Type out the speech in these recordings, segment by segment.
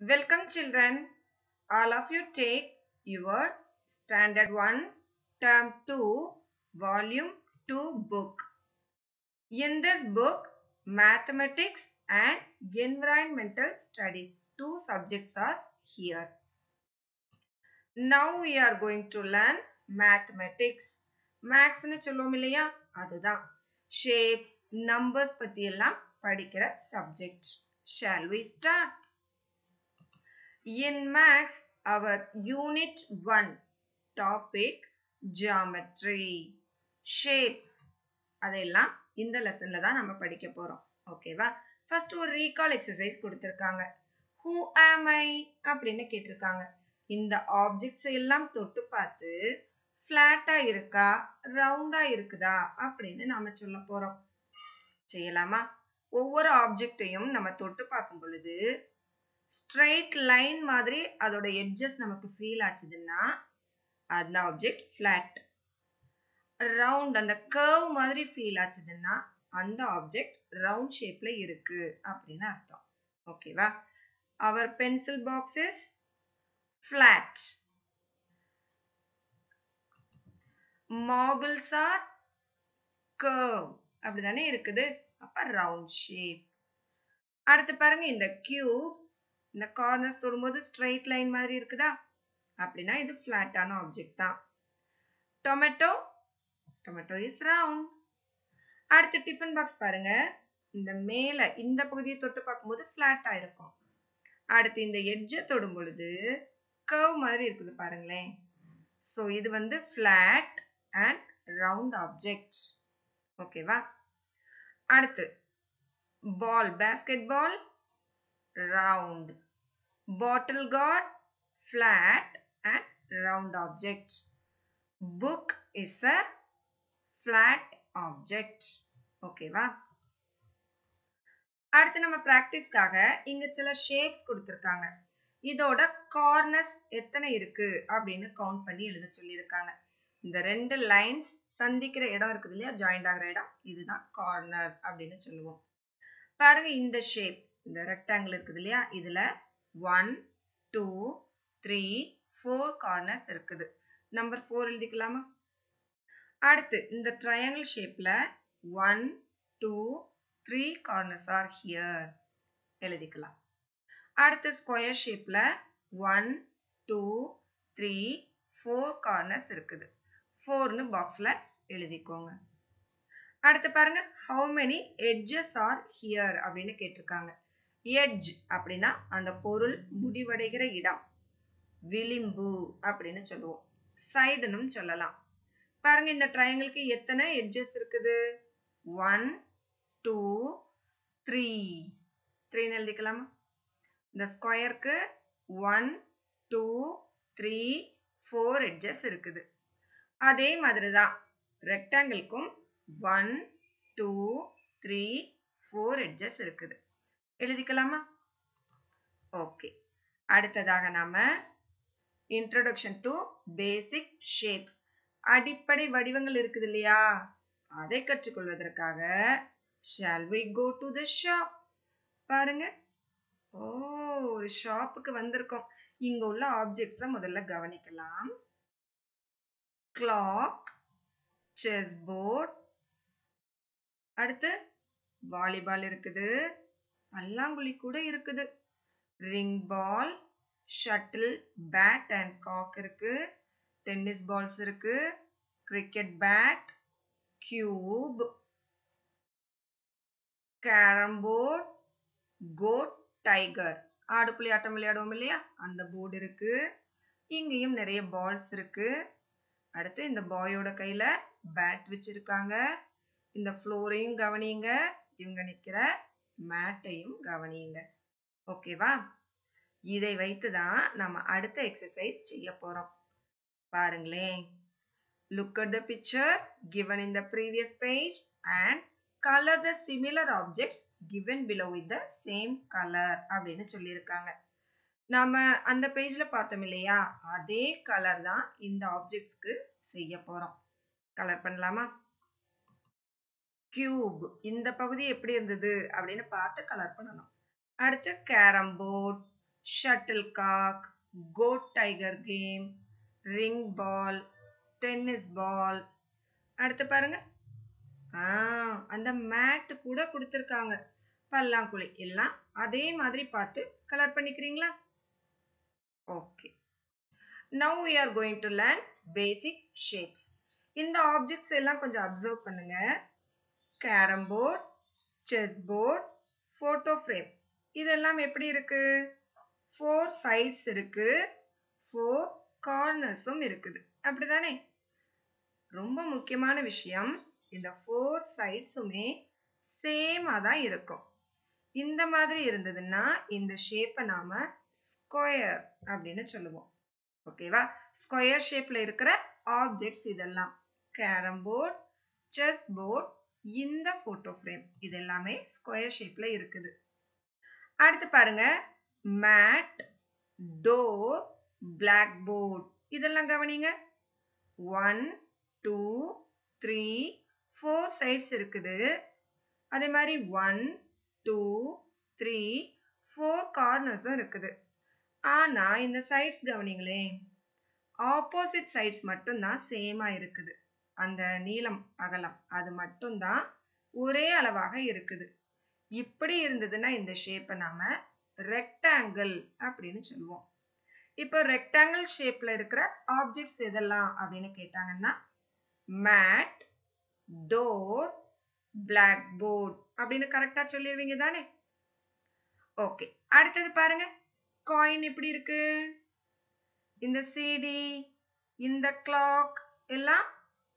Welcome children. All of you take your standard 1 term 2 volume 2 book. In this book mathematics and environmental studies two subjects are here. Now we are going to learn mathematics. மேக்ஸ்னு சொல்லுவோம் இல்லையா அதுதான் shapes numbers பத்தி எல்லாம் படிக்கிற subject shall we start in maths our unit one topic geometry shapes அதெல்லாம் இந்த லெசன்ல தான் நம்ம படிக்க போறோம் ஓகேவா ஃபர்ஸ்ட் ஒரு ரீகால் எக்ஸசைஸ் கொடுத்திருக்காங்க ஹூ ஆம் ஐ அப்படின்னு கேட்டிருக்காங்க இந்த ஆப்ஜெக்ட்ஸ் எல்லாம் தொட்டு பார்த்து ஃப்ளாட்டா இருக்கா ரவுண்டா இருக்குதா அப்படின்னு நாம சொல்ல போறோம் செய்யலாமா ஒவ்வொரு ஆப்ஜெக்டையும் நம்ம தொட்டு பார்க்கும் பொழுது ஸ்ட்ரெயிட் லைன் மாதிரி அதோட எட்ஜஸ் நமக்கு ஃபீல் ஆச்சுதுன்னா அந்த ஆப்ஜெக்ட் ஃப்ளாட் ரவுண்ட் அந்த கர்வ் மாதிரி ஃபீல் ஆச்சுதுன்னா அந்த ஆப்ஜெக்ட் ரவுண்ட் ஷேப்ல இருக்கு அப்படின்னு அர்த்தம் ஓகேவா our pencil box is flat marbles are curve அப்படிதானே இருக்குது அப்ப ரவுண்ட் ஷேப் அடுத்து பாருங்க இந்த கியூப் இந்த கார்னர்ஸ் தொடும்போது ஸ்ட்ரெயிட் லைன் மாதிரி இருக்குதா அப்படின்னா இது ஃபிளாட்டான ஆப்ஜெக்ட் தான் டொமேட்டோ டொமேட்டோ இஸ் ரவுண்ட் அடுத்து டிஃபன் பாக்ஸ் பாருங்க இந்த மேல இந்த பகுதியை தொட்டு பார்க்கும்போது ஃபிளாட்டா இருக்கும் அடுத்து இந்த எட்ஜை தொடும் பொழுது கர்வ் மாதிரி இருக்குது பாருங்களேன் ஸோ இது வந்து ஃபிளாட் அண்ட் ரவுண்ட் ஆப்ஜெக்ட் ஓகேவா அடுத்து ball basketball round bottle got flat and round object book is a flat object ஓகேவா அடுத்து நம்ம ப்ராக்டிஸ்க்காக இங்க சில ஷேப்ஸ் கொடுத்துருக்காங்க இதோட கார்னர்ஸ் எத்தனை இருக்கு அப்படின்னு கவுண்ட் பண்ணி எழுத சொல்லியிருக்காங்க இந்த ரெண்டு லைன்ஸ் சந்திக்கிற இடம் இருக்குது இல்லையா ஜாயிண்ட் ஆகிற இடம் இதுதான் கார்னர் அப்படின்னு சொல்லுவோம் பாருங்க இந்த ஷேப் இந்த ரெக்டாங்கிள் இருக்குது இல்லையா இதுல one two three four corners இருக்குது நம்பர் ஃபோர் எழுதிக்கலாமா அடுத்து இந்த ட்ரையாங்கிள் ஷேப்ல one two three corners are here எழுதிக்கலாம் அடுத்து ஸ்கொயர் ஷேப்ல one two three four corners இருக்குது ஃபோர்னு பாக்ஸ்ல எழுதிக்கோங்க அடுத்து பாருங்க how many edges are here அப்படின்னு கேட்டிருக்காங்க எட்ஜ் அப்படின்னா அந்த பொருள் முடிவடைகிற இடம் விளிம்பு அப்படின்னு சொல்லுவோம் சைடுன்னு சொல்லலாம் பாருங்க இந்த ட்ரையாங்கிளுக்கு எத்தனை எட்ஜஸ் இருக்குது ஒன் டூ த்ரீ த்ரீன்னு எழுதிக்கலாமா இந்த ஸ்கொயருக்கு one two three four edges இருக்குது அதே மாதிரி தான் ரெக்டாங்கிள்க்கும் one two three four edges இருக்குது எழுதிக்கலாமா ஓகே அடுத்ததாக நாம இன்ட்ரோடக்ஷன் டு பேசிக் ஷேப்ஸ் அடிப்படை வடிவங்கள் இருக்குது இல்லையா அதை கற்றுக்கொள்வதற்காக shall we go to the shop பாருங்க ஓ ஒரு ஷாப்புக்கு வந்திருக்கோம் இங்க உள்ள ஆப்ஜெக்ட்ஸை முதல்ல கவனிக்கலாம் கிளாக் செஸ் போர்ட் அடுத்து வாலிபால் இருக்குது பல்லாங்குழி கூட இருக்குது ring ball shuttle bat and cock இருக்கு டென்னிஸ் பால்ஸ் இருக்கு cricket bat cube carrom board goat tiger ஆடு புள்ளி ஆட்டம் விளையாடுவோம் இல்லையா அந்த போர்டு இருக்கு இங்கேயும் நிறைய பால்ஸ் இருக்கு அடுத்து இந்த பாயோட கையில பேட் வச்சிருக்காங்க இந்த ஃப்ளோரையும் கவனியுங்க இவங்க நிக்கிற மேட்டையும் கவனியுங்க ஓகேவா இதை வைத்து தான் நம்ம அடுத்த எக்ஸசைஸ் செய்ய போறோம் பாருங்களேன் look at the picture given in the previous page and color the similar objects given below with the same color அப்படின்னு சொல்லியிருக்காங்க நாம அந்த பேஜ்ல பார்த்தோம் இல்லையா அதே கலர் தான் இந்த ஆப்ஜெக்ட்ஸ்க்கு செய்ய போறோம் கலர் பண்ணலாமா கியூப் இந்த பகுதி எப்படி இருந்தது அப்படின்னு பார்த்து கலர் பண்ணணும் அடுத்து carrom board shuttle cock goat tiger game ring ball tennis ball அடுத்து பாருங்க ஆ அந்த மேட் கூட கொடுத்துருக்காங்க பல்லாங்குழி எல்லாம் அதே மாதிரி பார்த்து கலர் பண்ணிக்கிறீங்களா okay now we are going to learn basic shapes இந்த ஆப்ஜெக்ட்ஸ் எல்லாம் கொஞ்சம் அப்சர்வ் பண்ணுங்க carrom board chess board photo frame இதெல்லாம் எப்படி இருக்கு ஃபோர் சைட்ஸ் இருக்கு ஃபோர் கார்னர்ஸும் இருக்குது அப்படிதானே ரொம்ப முக்கியமான விஷயம் இந்த ஃபோர் சைட்ஸுமே சேமாக தான் இருக்கும் இந்த மாதிரி இருந்ததுன்னா இந்த ஷேப்பை நாம ஸ்கொயர் அப்படின்னு சொல்லுவோம் ஓகேவா ஸ்கொயர் ஷேப்ல இருக்கிற ஆப்ஜெக்ட்ஸ் இதெல்லாம் கேரம் போர்ட் செஸ் போர்ட் இந்த போட்டோ ஃப்ரேம் இது எல்லாமே ஸ்கொயர் ஷேப்ல இருக்குது அடுத்து பாருங்க மேட் டோர் பிளாக் போர்ட் இதெல்லாம் கவனிங்க one two three four sides இருக்குது அதே மாதிரி ஒன் டூ த்ரீ ஃபோர் கார்னர்ஸும் இருக்குது ஆனா இந்த சைட்ஸ் கவனிங்களே ஆப்போசிட் சைட்ஸ் மட்டும்தான் சேமா இருக்குது அந்த நீளம் அகலம் அது மட்டும்தான் ஒரே அளவாக இருக்குது இப்படி இருந்ததுன்னா இந்த ஷேப்பை நாம ரெக்டாங்கிள் அப்படின்னு சொல்லுவோம் இப்போ ரெக்டாங்கிள் ஷேப்ல இருக்கிற ஆப்ஜெக்ட்ஸ் எதெல்லாம் அப்படின்னு கேட்டாங்கன்னா மேட் டோர் பிளாக் போர்ட் அப்படின்னு கரெக்டா சொல்லிடுவீங்க தானே ஓகே அடுத்தது பாருங்க காயின் எப்படி இருக்கு இந்த சிடி இந்த கிளாக் எல்லாம்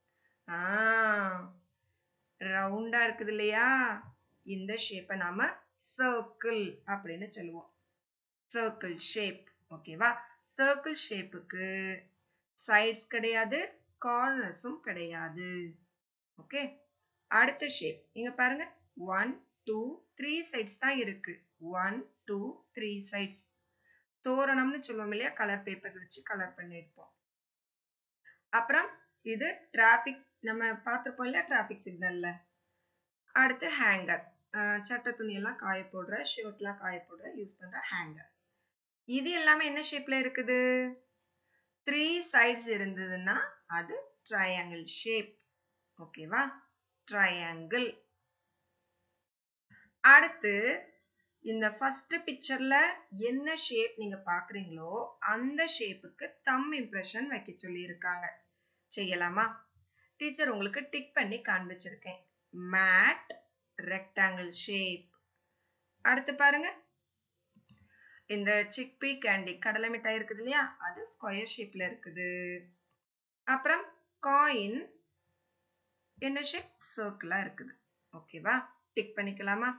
ரவுண்டா இருக்குது இல்லையா இந்த ஷேப்பை நாம சர்க்கிள் அப்படின்னு சொல்லுவோம் சர்க்கிள் ஷேப் ஓகேவா சர்க்கிள் ஷேப்புக்கு சைட்ஸ் கிடையாது கார்னர்ஸும் கிடையாது ஓகே அடுத்த ஷேப் இங்க பாருங்க ஒன் டூ த்ரீ சைட்ஸ் தான் இருக்கு ஒன் டூ த்ரீ சைட்ஸ் தோரணம்னு சொல்லுவோம் இல்லையா கலர் பேப்பர்ஸ் வச்சு கலர் பண்ணியிருப்போம் அப்புறம் இது டிராபிக் நம்ம பார்த்துருப்போம் இல்லையா டிராபிக் சிக்னல்ல அடுத்து ஹேங்கர் சட்டை துணியெல்லாம் காய போடுற ஷர்ட்லாம் காய போடுற யூஸ் பண்ற ஹேங்கர் இது எல்லாமே என்ன ஷேப்ல இருக்குது த்ரீ சைட்ஸ் இருந்ததுன்னா அது ட்ரையாங்கிள் ஷேப் ஓகேவா ட்ரையாங்கிள் அடுத்து இந்த ஃபர்ஸ்ட் பிக்சர்ல என்ன ஷேப் நீங்க பாக்குறீங்களோ அந்த ஷேப்புக்கு தம் இம்ப்ரெஷன் வைக்க சொல்லி இருக்காங்க செய்யலாமா டீச்சர் உங்களுக்கு டிக் பண்ணி காண்பிச்சிருக்கேன் மேட் ரெக்டாங்கிள் ஷேப் அடுத்து பாருங்க இந்த சிக்பி கேண்டி கடலை மிட்டாய் இருக்குது இல்லையா அது ஸ்கொயர் ஷேப்ல இருக்குது அப்புறம் காயின் என்ன ஷேப் சர்க்கிளா இருக்குது ஓகேவா டிக் பண்ணிக்கலாமா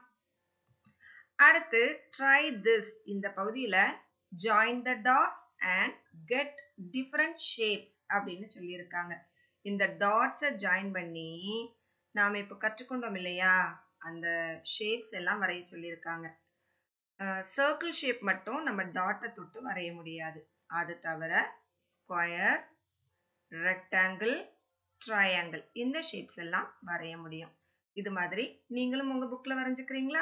அடுத்து ட்ரை திஸ் இந்த பகுதியில join the dots and get different shapes அப்படின்னு சொல்லியிருக்காங்க இந்த டாட்ஸை ஜாயின் பண்ணி நாம இப்ப கற்றுக்கொண்டோம் இல்லையா அந்த ஷேப்ஸ் எல்லாம் வரைய சொல்லியிருக்காங்க சர்க்கிள் ஷேப் மட்டும் நம்ம டாட்டை தொட்டு வரைய முடியாது அது தவிர ஸ்கொயர் ரெக்டாங்கிள் ட்ரையாங்கிள் இந்த ஷேப்ஸ் எல்லாம் வரைய முடியும் இது மாதிரி நீங்களும் உங்க புக்ல வரைஞ்சுக்கிறீங்களா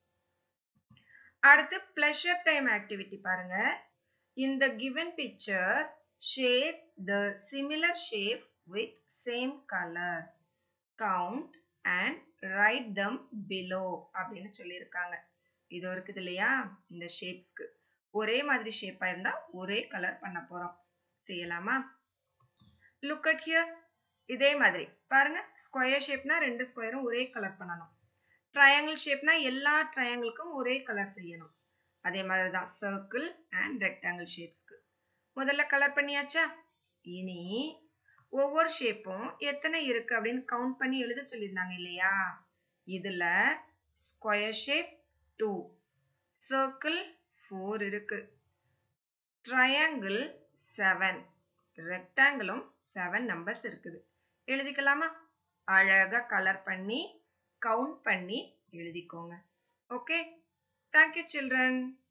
அடுத்து பிளஷர் டைம் ஆக்டிவிட்டி பாருங்க இந்த given picture shape the similar shapes with same colour count and write them below அப்படின்னு சொல்லியிருக்காங்க இது இருக்குது இல்லையா இந்த ஷேப்ஸ்க்கு ஒரே மாதிரி ஷேப்பா இருந்தா ஒரே கலர் பண்ண போறோம் செய்யலாமா லுக் அட் ஹியர் இதே மாதிரி பாருங்க ஸ்கொயர் ஷேப்னா ரெண்டு ஸ்கொயரும் ஒரே கலர் பண்ணணும் ட்ரையாங்கிள் ஷேப்னா எல்லா ட்ரையாங்கிளுக்கும் ஒரே கலர் செய்யணும் அதே மாதிரி தான் சர்க்கிள் அண்ட் ரெக்டாங்கிள் ஷேப்ஸ்க்கு முதல்ல கலர் பண்ணியாச்சா இனி ஒவ்வொரு ஷேப்பும் எத்தனை இருக்கு அப்படின்னு கவுண்ட் பண்ணி எழுத சொல்லியிருந்தாங்க இல்லையா இதுல square shape two circle four இருக்கு ட்ரையாங்கிள் செவன் ரெக்டாங்கிளும் செவன் நம்பர்ஸ் இருக்குது எழுதிக்கலாமா அழகா கலர் பண்ணி கவுண்ட் பண்ணி எழுதிக்கோங்க ஓகே தேங்க்யூ சில்ட்ரன்